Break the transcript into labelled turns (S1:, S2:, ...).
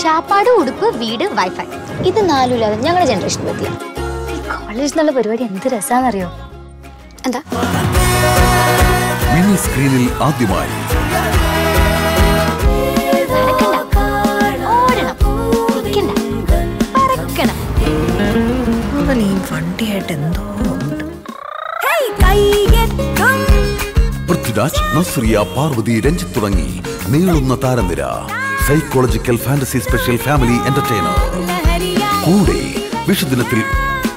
S1: ശാപ്പാട് ഉടുപ്പ് വീട് വൈഫൈ ഇത് നാലുമില്ലാതെ ഞങ്ങളുടെ ജനറേഷൻ പറ്റില്ല
S2: ഈ കോളേജ് എന്നുള്ള പരിപാടി എന്ത് രസാന്നറിയോ
S1: എന്താ
S3: മിനി സ്ക്രീനിൽ ആദ്യമായി
S1: നടക്കണ്ട ഓടണം നിൽക്കണ്ട പറക്കണം
S4: അവൻ ഈ വണ്ടിയായിട്ട് എന്തോ ഉണ്ട്
S3: പൃഥ്വിരാജ് നസ്രിയ പാർവതി രഞ്ജിത്ത് തുടങ്ങി നീളുന്ന താരനിര psychological fantasy special family entertainer കൂടെ വിഷുദിനത്തിൽ